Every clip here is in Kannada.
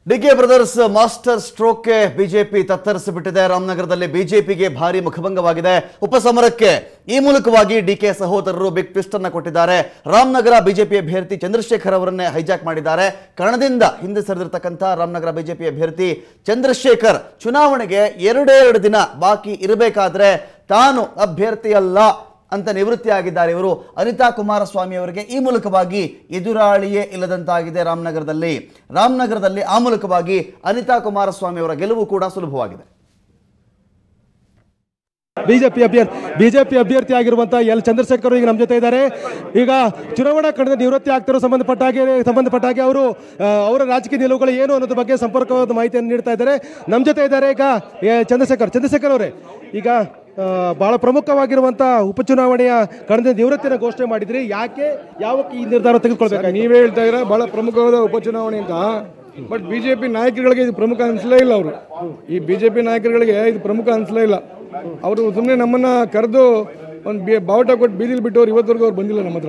ಡಿಕೆ ಬ್ರದರ್ಸ್ ಮಾಸ್ಟರ್ ಸ್ಟ್ರೋಕ್ಗೆ ಬಿಜೆಪಿ ತತ್ತರಿಸಿಬಿಟ್ಟಿದೆ ರಾಮನಗರದಲ್ಲಿ ಬಿಜೆಪಿಗೆ ಭಾರಿ ಮುಖಭಂಗವಾಗಿದೆ ಉಪಸಮರಕ್ಕೆ ಈ ಮೂಲಕವಾಗಿ ಡಿಕೆ ಸಹೋದರರು ಬಿಗ್ ಟ್ವಿಸ್ಟ್ ಅನ್ನ ಕೊಟ್ಟಿದ್ದಾರೆ ರಾಮನಗರ ಬಿಜೆಪಿ ಅಭ್ಯರ್ಥಿ ಚಂದ್ರಶೇಖರ್ ಅವರನ್ನೇ ಹೈಜಾಕ್ ಮಾಡಿದ್ದಾರೆ ಕಣದಿಂದ ಹಿಂದೆ ಸರಿದಿರ್ತಕ್ಕಂಥ ರಾಮನಗರ ಬಿಜೆಪಿ ಅಭ್ಯರ್ಥಿ ಚಂದ್ರಶೇಖರ್ ಚುನಾವಣೆಗೆ ಎರಡೇ ಎರಡು ದಿನ ಬಾಕಿ ಇರಬೇಕಾದ್ರೆ ತಾನು ಅಭ್ಯರ್ಥಿಯಲ್ಲ ಅಂತ ನಿವೃತ್ತಿಯಾಗಿದ್ದಾರೆ ಇವರು ಅನಿತಾ ಕುಮಾರಸ್ವಾಮಿ ಅವರಿಗೆ ಈ ಮೂಲಕವಾಗಿ ಎದುರಾಳಿಯೇ ಇಲ್ಲದಂತಾಗಿದೆ ರಾಮನಗರದಲ್ಲಿ ರಾಮನಗರದಲ್ಲಿ ಆ ಮೂಲಕವಾಗಿ ಅನಿತಾ ಕುಮಾರಸ್ವಾಮಿ ಅವರ ಗೆಲುವು ಕೂಡ ಸುಲಭವಾಗಿದೆ ಬಿಜೆಪಿ ಅಭ್ಯರ್ಥಿ ಬಿಜೆಪಿ ಅಭ್ಯರ್ಥಿ ಆಗಿರುವಂತಹ ಎಲ್ ಚಂದ್ರಶೇಖರ್ ಈಗ ನಮ್ಮ ಜೊತೆ ಇದ್ದಾರೆ ಈಗ ಚುನಾವಣಾ ಕಣದ ನಿವೃತ್ತಿ ಆಗ್ತಿರೋ ಸಂಬಂಧಪಟ್ಟ ಹಾಗೆ ಸಂಬಂಧಪಟ್ಟ ಹಾಗೆ ಅವರು ಆ, ಅವರ ರಾಜಕೀಯ ನಿಲುವುಗಳು ಏನು ಅನ್ನೋದ್ರ ಬಗ್ಗೆ ಸಂಪರ್ಕವಾದ ಮಾಹಿತಿಯನ್ನು ನೀಡ್ತಾ ಇದ್ದಾರೆ ನಮ್ಮ ಜೊತೆ ಇದ್ದಾರೆ ಈಗ ಎ, ಚಂದ್ರಶೇಖರ್ ಚಂದ್ರಶೇಖರ್ ಅವರೇ ಈಗ ಆ, ಬಹಳ ಪ್ರಮುಖವಾಗಿರುವಂತ ಉಪಚುನಾವಣೆಯ ಕಣದ ನಿವೃತ್ತಿನ ಘೋಷಣೆ ಮಾಡಿದ್ರಿ ಯಾಕೆ ಯಾವಕ್ಕೆ ಈ ನಿರ್ಧಾರ ತೆಗೆದುಕೊಳ್ಬೇಕು ನೀವೇ ಹೇಳ್ತಾ ಇದ್ದೀರಾ ಬಹಳ ಪ್ರಮುಖವಾದ ಉಪಚುನಾವಣೆ ಅಂತ ಬಟ್ ಬಿಜೆಪಿ ನಾಯಕರುಗಳಿಗೆ ಇದು ಪ್ರಮುಖ ಅನಿಸಲೇ ಇಲ್ಲ ಅವರು ಈ ಬಿಜೆಪಿ ನಾಯಕರುಗಳಿಗೆ ಇದು ಪ್ರಮುಖ ಅನಿಸಲೇ ಇಲ್ಲ ಅವರು ಸುಮ್ಮನೆ ನಮ್ಮನ್ನ ಕರೆದು ಒಂದು ಬಿ ಬಾವುಟ ಕೊಟ್ಟು ಬೀದಿಲಿ ಬಿಟ್ಟವ್ರು ಇವತ್ತವರೆಗೂ ಅವ್ರು ಬಂದಿಲ್ಲ ನಮ್ಮ ಹತ್ರ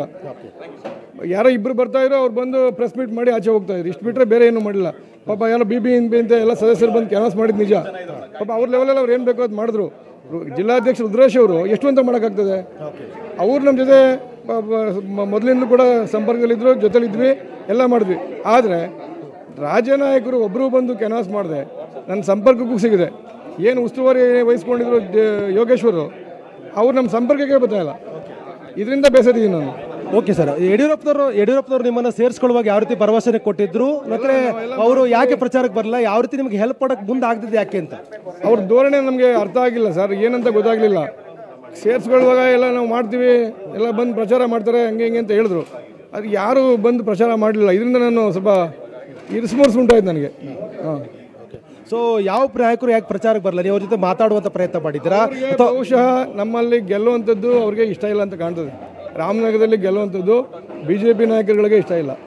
ಯಾರೋ ಇಬ್ರು ಬರ್ತಾ ಇರೋ ಅವ್ರು ಬಂದು ಪ್ರೆಸ್ ಮೀಟ್ ಮಾಡಿ ಆಚೆ ಹೋಗ್ತಾ ಇದ್ರು ಇಷ್ಟು ಬಿಟ್ಟರೆ ಬೇರೆ ಏನು ಮಾಡಿಲ್ಲ ಪಾಪ ಯಾರೋ ಬಿ ಬಿ ಎನ್ ಪಿ ಅಂತ ಎಲ್ಲ ಸದಸ್ಯರು ಬಂದು ಕ್ಯಾನ್ವಾಸ್ ಮಾಡಿದ್ ನಿಜ ಪಾಪ ಅವ್ರ ಲೆವೆಲಲ್ಲಿ ಅವ್ರು ಏನು ಬೇಕೋ ಅದು ಮಾಡಿದ್ರು ರು- ಜಿಲ್ಲಾಧ್ಯಕ್ಷ ರುದ್ರೇಶ್ ಅವರು ಎಷ್ಟು ಅಂತ ಮಾಡೋಕ್ಕಾಗ್ತದೆ ಅವ್ರು ನಮ್ಮ ಜೊತೆ ಪ- ಪ- ಮ- ಮೊದಲಿಂದ ಕೂಡ ಸಂಪರ್ಕದಲ್ಲಿದ್ದರು ಜೊತೆಲಿದ್ವಿ ಎಲ್ಲ ಮಾಡಿದ್ವಿ ಆದರೆ ರಾಜ್ಯ ನಾಯಕರು ಒಬ್ಬರು ಬಂದು ಕ್ಯಾನ್ವಾಸ್ ಮಾಡಿದೆ ನನ್ನ ಸಂಪರ್ಕಕ್ಕೂ ಸಿಗಿದೆ ಏನು ಉಸ್ತುವಾರಿ ವಹಿಸ್ಕೊಂಡಿದ್ರು ಜ- ಯೋಗೇಶ್ವರು ಅವ್ರು ನಮ್ಮ ಸಂಪರ್ಕಕ್ಕೆ ಬರ್ತಾ ಇಲ್ಲ ಇದರಿಂದ ಬೇಸರಿದ್ದೀನಿ ನಾನು ಓಕೆ ಸರ್ ಯಡಿಯೂರಪ್ಪನವರು ಯಡಿಯೂರಪ್ಪನವರು ನಿಮ್ಮನ್ನ ಸೇರಿಸ್ಕೊಳ್ಳುವಾಗ ಯಾವ ರೀತಿ ಭರವಸೆ ಕೊಟ್ಟಿದ್ರು ಮತ್ತೆ ಅವರು ಯಾಕೆ ಪ್ರಚಾರಕ್ಕೆ ಬರಲ್ಲ ಯಾವ ರೀತಿ ನಿಮ್ಗೆ ಹೆಲ್ಪ್ ಮಾಡಕ್ ಮುಂದೆ ಆಗ್ತಿದೆ ಯಾಕೆ ಅಂತ ಅವ್ರ ಧೋರಣೆ ನಮಗೆ ಅರ್ಥ ಆಗಿಲ್ಲ ಸರ್ ಏನಂತ ಗೊತ್ತಾಗಲಿಲ್ಲ ಸೇರಿಸ್ಕೊಳ್ಳುವಾಗ ಎಲ್ಲ ನಾವು ಮಾಡ್ತೀವಿ ಎಲ್ಲ ಬಂದು ಪ್ರಚಾರ ಮಾಡ್ತಾರೆ ಹಂಗೆ ಹಿಂಗೆ ಅಂತ ಹೇಳಿದ್ರು ಅದು ಯಾರು ಬಂದು ಪ್ರಚಾರ ಮಾಡಲಿಲ್ಲ ಇದರಿಂದ ನಾನು ಸ್ವಲ್ಪ ಇರಿಸ್ಮರ್ಸ್ ಉಂಟಾಯ್ತು ನನಗೆ ಹಾಂ ಸೊ ಯಾವ ನಾಯಕರು ಯಾಕೆ ಪ್ರಚಾರಕ್ಕೆ ಬರಲ್ಲ ನೀವು ಅವ್ರ ಜೊತೆ ಮಾತಾಡುವಂತ ಪ್ರಯತ್ನ ಮಾಡಿದ್ದೀರಾ ಅಥವಾ ಬಹುಶಃ ನಮ್ಮಲ್ಲಿ ಗೆಲ್ಲುವಂಥದ್ದು ಅವ್ರಿಗೆ ಇಷ್ಟ ಇಲ್ಲ ಅಂತ ಕಾಣ್ತದೆ ರಾಮನಗರದಲ್ಲಿ ಗೆಲ್ಲುವಂಥದ್ದು ಬಿ ಜೆ ಪಿ ನಾಯಕರುಗಳಿಗೆ ಇಷ್ಟ ಇಲ್ಲ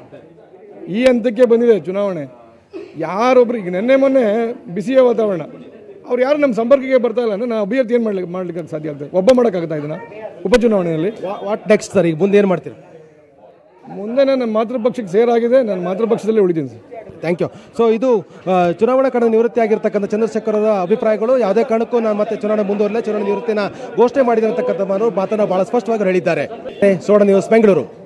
ಈ ಹಂತಕ್ಕೆ ಬಂದಿದೆ ಚುನಾವಣೆ ಯಾರೊಬ್ರು ಈಗ ನಿನ್ನೆ ಮೊನ್ನೆ ಬಿಸಿಯ ವಾತಾವರಣ ಅವ್ರು ಯಾರು ನಮ್ಮ ಸಂಪರ್ಕಕ್ಕೆ ಬರ್ತಾ ಇಲ್ಲ ಅಂದ್ರೆ ನಾವು ಅಭ್ಯರ್ಥಿ ಏನು ಮಾಡ್ಲಿಕ್ಕೆ ಮಾಡ್ಲಿಕ್ಕೆ ಸಾಧ್ಯ ಆಗ್ತದೆ ಒಬ್ಬ ಮಾಡೋಕ್ಕಾಗ್ತಾ ಇದನ್ನ ಉಪಚುನಾವಣೆಯಲ್ಲಿ ವಾಟ್ ನೆಕ್ಸ್ಟ್ ಸರ್ ಈಗ ಮುಂದೆ ಏನು ಮಾಡ್ತೀರಾ ಮುಂದೆ ನನ್ನ ಮಾತೃಪಕ್ಷಕ್ಕೆ ಸೇರಾಗಿದೆ ನಾನು ಮಾತೃಪಕ್ಷದಲ್ಲೇ ಉಳಿತೀನಿ ಸರ್ ಥ್ಯಾಂಕ್ ಯು ಸೊ ಇದು ಆ, ಚುನಾವಣಾ ಕಣ ನಿವೃತ್ತಿ ಆಗಿರ್ತಕ್ಕಂಥ ಚಂದ್ರಶೇಖರ್ ಅವರ ಅಭಿಪ್ರಾಯಗಳು ಯಾವುದೇ ಕಾರಣಕ್ಕೂ ನಾನು ಮತ್ತೆ ಚುನಾವಣೆ ಮುಂದುವರಲಿಲ್ಲ ಚುನಾವಣಾ ನಿವೃತ್ತಿನ ಘೋಷಣೆ ಮಾಡಿದೆ ಅಂತಕ್ಕಂಥ ಮಾತನ್ನು ಬಹಳ ಸ್ಪಷ್ಟವಾಗಿ ಹೇಳಿದ್ದಾರೆ ಸೋಡ ನ್ಯೂಸ್ ಬೆಂಗಳೂರು